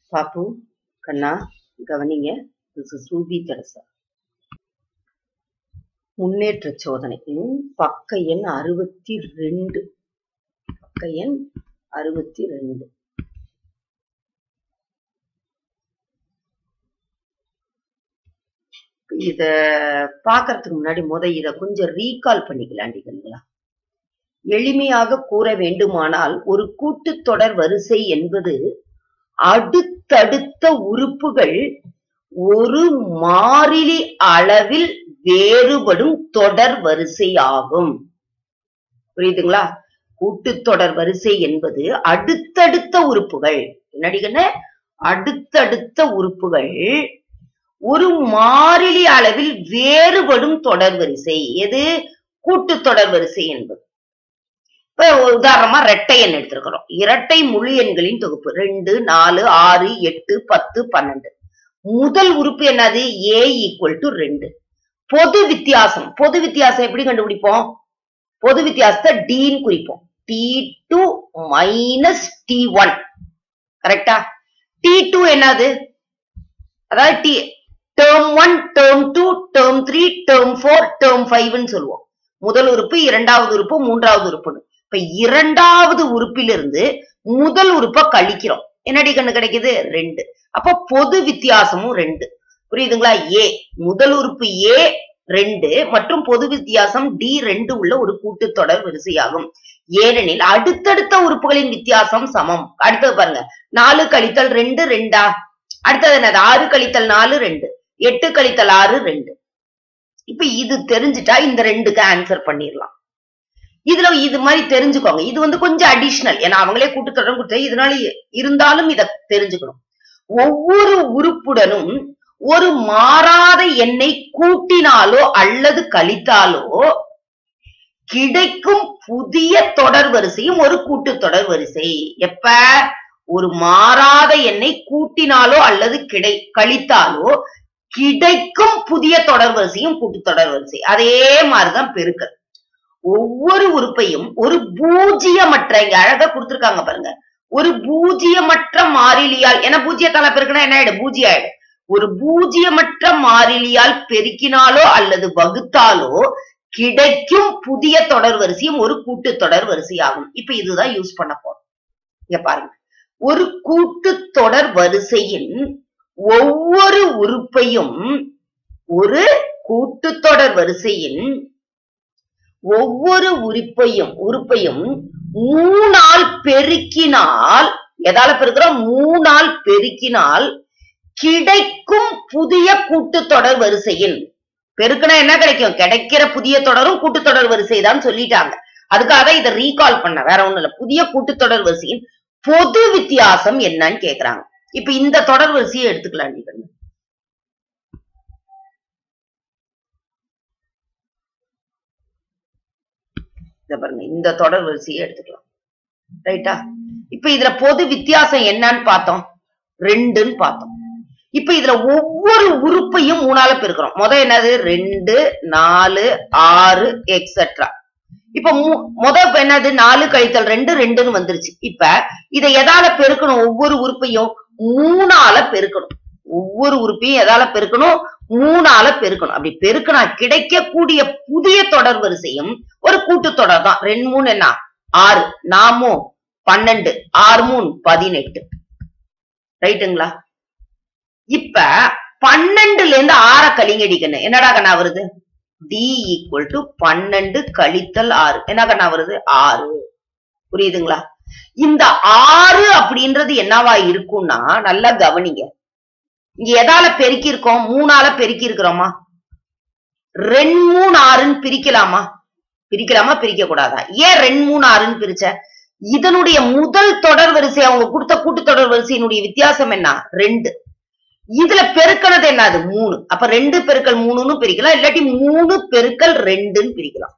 பாப்பு கண்ணா கவனிங்க திஸ் இஸ் ரூபி தெரசா முன்னேற்ற சோதனை ம், பக்க எண் அறுபத்தி ரெண்டு பக்க எண் அறுபத்தி ரெண்டு இத பாக்குறதுக்கு முன்னாடி முத இத கொஞ்சம் ரீகால் பண்ணிக்கலாண்டிங்களா எளிமையாக கூற வேண்டுமானால் ஒரு கூட்டுத்தொடர் வரிசை என்பது அடுத்தடுத்த உறுப்புகள் ஒரு மாறிலி அளவில் வேறுபடும் தொடர் வரிசையாகும் புரியுதுங்களா கூட்டுத்தொடர் வரிசை என்பது அடுத்தடுத்த உறுப்புகள் என்னடிகன அடுத்தடுத்த உறுப்புகள் ஒரு மாறிலி அளவில் வேறுபடும் தொடர் வரிசை எது கூட்டுத்தொடர் வரிசை என்பது இப்ப உதாரணமா ரெட்டை எண் எடுத்திருக்கிறோம் இரட்டை முழு எண்களின் தொகுப்பு ரெண்டு நாலு ஆறு எட்டு பத்து பன்னெண்டு முதல் உறுப்பு என்னது ஏ ஈக்குவல் டு ரெண்டு பொது வித்தியாசம் பொது வித்தியாசம் எப்படி கண்டுபிடிப்போம் பொது வித்தியாசத்தை டீன்னு குறிப்போம் D two minus D one கரெக்டா டி டூ என்னது அதாவது D term one term two term three term four term ஃபைவ்னு சொல்லுவோம் முதல் உறுப்பு இரண்டாவது உறுப்பு மூன்றாவது உறுப்புன்னு இப்ப இரண்டாவது உறுப்பிலிருந்து முதல் உறுப்பை கழிக்கிறோம் என்னடி கண்ணு கிடைக்குது ரெண்டு அப்ப பொது வித்தியாசமும் ரெண்டு புரியுதுங்களா ஏ முதல் உறுப்பு ஏ ரெண்டு மற்றும் பொது வித்தியாசம் டி ரெண்டு உள்ள ஒரு கூட்டுத்தொடர் வரிசையாகும் ஏனெனில் அடுத்தடுத்த உறுப்புகளின் வித்தியாசம் சமம் அடுத்தது பாருங்க நாலு கழித்தல் ரெண்டு ரெண்டா அடுத்தது என்னது ஆறு கழித்தல் நாலு ரெண்டு எட்டு கழித்தல் ஆறு ரெண்டு இப்ப இது தெரிஞ்சுட்டா இந்த ரெண்டுக்கு ஆன்சர் பண்ணிடலாம் இதுல இது மாதிரி தெரிஞ்சுக்கோங்க இது வந்து கொஞ்சம் அடிஷனல் ஏன்னா அவங்களே கூட்டுத்தொடர் கொடுத்த இதனால இருந்தாலும் இத தெரிஞ்சுக்கணும் ஒவ்வொரு உறுப்புடனும் ஒரு மாறாத எண்ணை கூட்டினாலோ அல்லது கழித்தாலோ கிடைக்கும் புதிய தொடர் வரிசையும் ஒரு கூட்டுத்தொடர் வரிசை எப்ப ஒரு மாறாத எண்ணை கூட்டினாலோ அல்லது கிடை கழித்தாலோ கிடைக்கும் புதிய தொடர் வரிசையும் கூட்டுத்தொடர் வரிசை அதே மாதிரிதான் பெருக்கல் ஒவ்வொரு உறுப்பையும் ஒரு பூஜ்ஜியமற்ற இங்க அழகா கொடுத்திருக்காங்க பாருங்க ஒரு பூஜ்ஜியமற்ற மாறிலியால் ஏன்னா பூஜ்ஜியத்தால பெருக்கினா என்ன ஆயிடும் பூஜ்ஜியம் ஆயிடும் ஒரு பூஜ்ஜியமற்ற மாறிலியால் பெருக்கினாலோ அல்லது வகுத்தாலோ கிடைக்கும் புதிய தொடர் வரிசையும் ஒரு கூட்டு தொடர் வரிசையாகும் இப்ப இதுதான் யூஸ் பண்ண போறோம் இங்க பாருங்க ஒரு கூட்டு தொடர் வரிசையின் ஒவ்வொரு உறுப்பையும் ஒரு கூட்டுத்தொடர் வரிசையின் ஒவ்வொரு உறுப்பையும் உறுப்பையும் மூணால் பெருக்கினால் எதால பெருக்கிறோம் மூணால் பெருக்கினால் கிடைக்கும் புதிய கூட்டுத்தொடர் வரிசையின் பெருக்குனா என்ன கிடைக்கும் கிடைக்கிற புதிய தொடரும் கூட்டுத்தொடர் வரிசை தான் சொல்லிட்டாங்க அதுக்காக இதை ரீகால் பண்ண வேற ஒண்ணும் இல்ல புதிய கூட்டுத்தொடர் வரிசையின் பொது வித்தியாசம் என்னன்னு கேக்குறாங்க இப்ப இந்த தொடர் வரிசையை எடுத்துக்கலாம் நீங்க இத பாருங்க இந்த தொடர் வரிசையை எடுத்துக்கலாம் ரைட்டா இப்ப இதுல பொது வித்தியாசம் என்னன்னு பார்த்தோம் ரெண்டுன்னு பார்த்தோம் இப்ப இதுல ஒவ்வொரு உறுப்பையும் மூணால பெருக்கிறோம் முத என்னது ரெண்டு நாலு ஆறு எக்ஸெட்ரா இப்ப மு- முத இப்ப என்னது நாலு கழித்தல் ரெண்டு ரெண்டுன்னு வந்துருச்சு இப்ப இதை எதால பெருக்கணும் ஒவ்வொரு உறுப்பையும் மூணால பெருக்கணும் ஒவ்வொரு உறுப்பையும் எதால பெருக்கணும் மூணால பெருக்கணும் அப்படி பெருக்கினா கிடைக்கக்கூடிய புதிய தொடர் வரிசையும் ஒரு கூட்டுத்தொடர் தான் ரெண்டு மூணு என்ன ஆறு நாமும் பன்னெண்டு ஆறு மூணு பதினெட்டு ரைட்டுங்களா இப்ப பன்னெண்டுல இருந்து ஆற கலிங்கடிக்கணும் என்னடா கண்ணா வருது டி ஈக்குவல் டு பன்னெண்டு கழித்தல் ஆறு என்ன கண்ணா வருது ஆறு புரியுதுங்களா இந்த ஆறு அப்படின்றது என்னவா இருக்கும்னா நல்லா கவனிங்க இங்க எதால பெருக்கி இருக்கோம் மூணால பெருக்கி இருக்கிறோமா ரெண்டு மூணு ஆறுன்னு பிரிக்கலாமா பிரிக்கலாமா பிரிக்க கூடாதா ஏன் ரெண்டு மூணு ஆறுன்னு பிரிச்ச இதனுடைய முதல் தொடர் வரிசை அவங்க கொடுத்த கூட்டு தொடர் வரிசையினுடைய வித்தியாசம் என்ன ரெண்டு இதுல பெருக்கனது என்னது மூணு அப்ப ரெண்டு பெருக்கல் மூணுன்னு பிரிக்கலாம் இல்லாட்டி மூணு பெருக்கல் ரெண்டுன்னு பிரிக்கலாம்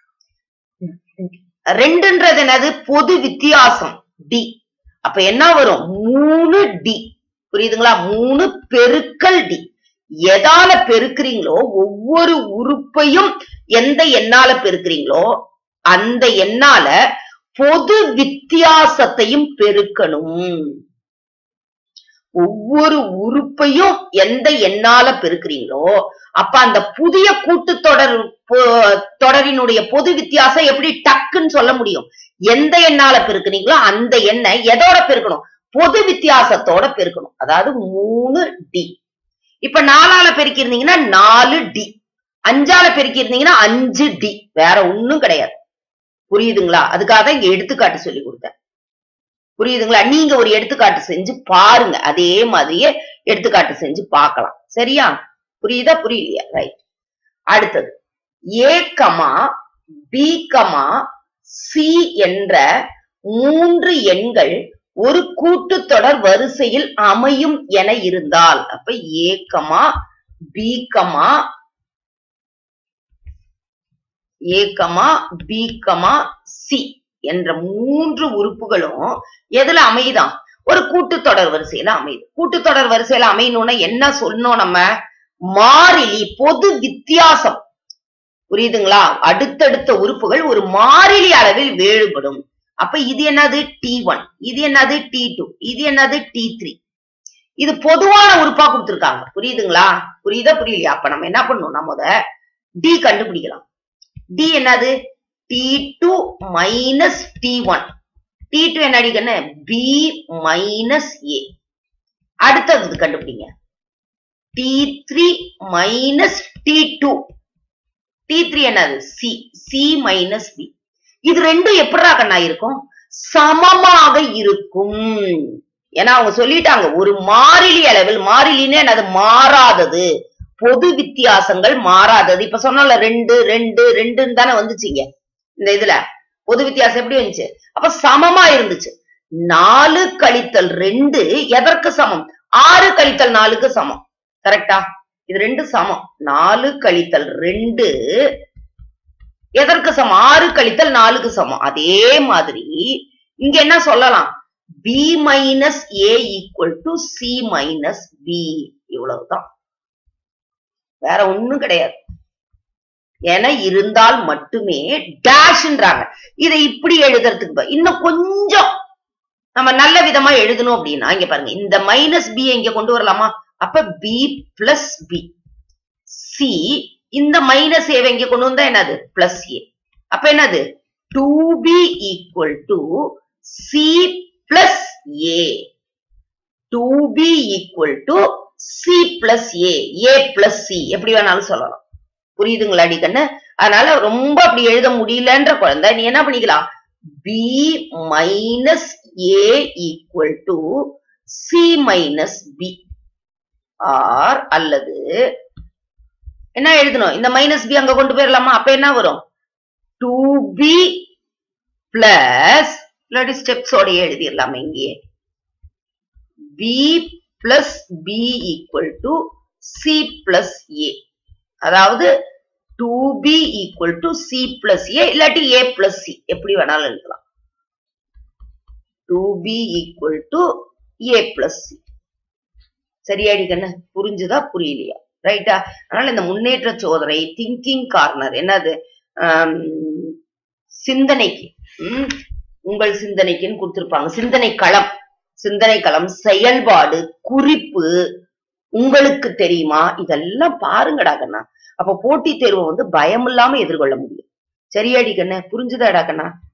ரெண்டுன்றது என்னது பொது வித்தியாசம் டி அப்ப என்ன வரும் மூணு டி புரியுதுங்களா மூணு பெருக்கல் டி எதால பெருக்குறீங்களோ ஒவ்வொரு உறுப்பையும் எந்த எண்ணால பெருக்குறீங்களோ அந்த எண்ணால பொது வித்தியாசத்தையும் பெருக்கணும் ஒவ்வொரு உறுப்பையும் எந்த எண்ணால பெருக்குறீங்களோ அப்ப அந்த புதிய கூட்டுத்தொடர் பொ- தொடரினுடைய பொது வித்தியாசம் எப்படி டக்குன்னு சொல்ல முடியும் எந்த எண்ணால பெருக்குனீங்களோ அந்த எண்ணை எதோட பெருக்கணும் பொது வித்தியாசத்தோட பெருக்கணும் அதாவது மூணு டி இப்ப நாலால பெருக்கிருந்தீங்கன்னா நாலு டி அஞ்சால பெருக்கிருந்தீங்கன்னா அஞ்சு டி வேற ஒண்ணும் கிடையாது புரியுதுங்களா அதுக்காக தான் இங்க எடுத்துக்காட்டு சொல்லி கொடுத்தேன் புரியுதுங்களா நீங்க ஒரு எடுத்துக்காட்டு செஞ்சு பாருங்க அதே மாதிரியே எடுத்துக்காட்டு செஞ்சு பார்க்கலாம் சரியா புரியுதா புரியலையா ரைட் அடுத்தது A comma B comma C என்ற மூன்று எண்கள் ஒரு கூட்டுத்தொடர் வரிசையில் அமையும் என இருந்தால் அப்ப A comma B comma A comma B comma C என்ற மூன்று உறுப்புகளும் எதுல அமையுதாம் ஒரு கூட்டுத்தொடர் வரிசையில அமையுது கூட்டுத்தொடர் வரிசையில அமையணும்னா என்ன சொல்லணும் நம்ம மாறிலி பொது வித்தியாசம் புரியுதுங்களா அடுத்தடுத்த உறுப்புகள் ஒரு மாறிலி அளவில் வேறுபடும் அப்ப இது என்னது டி ஒன் இது என்னது டி டூ இது என்னது டி த்ரீ இது பொதுவான உறுப்பா கொடுத்திருக்காங்க புரியுதுங்களா புரியுதா புரியலையா அப்ப நம்ம என்ன பண்ணணும் நம்ம முத டி கண்டுபிடிக்கலாம் டி என்னது D two minus D one D two என்ன அடிக்கன்னு பி மைனஸ் ஏ அடுத்தது கண்டுபிடிங்க D three minus D two D three என்னது சி சி மைனஸ் பி இது ரெண்டும் எப்படா கண்ணா இருக்கும் சமமாக இருக்கும் ஏன்னா அவங்க சொல்லிட்டாங்க ஒரு மாறிலி அளவில் மாறிலின்னு என்னது மாறாதது பொது வித்தியாசங்கள் மாறாதது இப்ப சொன்னோம்ல ரெண்டு ரெண்டு ரெண்டுன்னு தானே வந்துச்சுங்க இந்த இதுல பொது வித்தியாசம் எப்படி வந்துச்சு அப்ப சமமா இருந்துச்சு நாலு கழித்தல் ரெண்டு எதற்கு சமம் ஆறு கழித்தல் நாலுக்கு சமம் கரெக்டா இது ரெண்டு சமம் நாலு கழித்தல் ரெண்டு எதற்கு சமம் ஆறு கழித்தல் நாலுக்கு சமம் அதே மாதிரி இங்க என்ன சொல்லலாம் B minus A equal to C minus B இவ்வளவுதான் வேற ஒண்ணும் கிடையாது என இருந்தால் மட்டுமே டேஷ்ன்றாங்க இதை இப்படி எழுதுறதுக்கு ப- இன்னும் கொஞ்சம் நம்ம நல்ல விதமா எழுதணும் அப்படின்னா இங்க பாருங்க இந்த மைனஸ் பி இங்க கொண்டு வரலாமா அப்ப பி பிளஸ் பி சி இந்த மைனஸ் ஏவை இங்க கொண்டு வந்தா என்னது பிளஸ் ஏ அப்ப என்னது two B equal to C plus A two B equal to C plus A A plus C எப்படி வேணாலும் சொல்லலாம் புரியுதுங்களா அடிக்கண்ணு அதனால ரொம்ப அப்படி எழுத முடியலன்ற குழந்தை நீ என்ன பண்ணிக்கலாம் B minus A equal to C minus B or அல்லது என்ன எழுதணும் இந்த மைனஸ் பி அங்க கொண்டு போயிடலாமா அப்ப என்ன வரும் டூ பி பிளஸ் இல்லாட்டி ஸ்டெப்ஸோட எழுதிடலாமா இங்கேயே B plus B equal to C plus A அதாவது two B equal to C plus A இல்லாட்டி ஏ பிளஸ் சி எப்படி வேணாலும் எழுதலாம் two B equal to A plus C சரியாடி கண்ணு புரிஞ்சுதா புரியலையா ரைட்டா அதனால இந்த முன்னேற்ற சோதனை திங்கிங் கார்னர் என்னது ஆம், சிந்தனைக்கு ம், உங்கள் சிந்தனைக்குன்னு கொடுத்திருப்பாங்க சிந்தனை களம் சிந்தனை களம் செயல்பாடு குறிப்பு உங்களுக்கு தெரியுமா இதெல்லாம் பாருங்கடா கண்ணா அப்ப போட்டித் தேர்வை வந்து பயம் இல்லாம எதிர்கொள்ள முடியும் சரியாடி கண்ணு புரிஞ்சுதாடா கண்ணா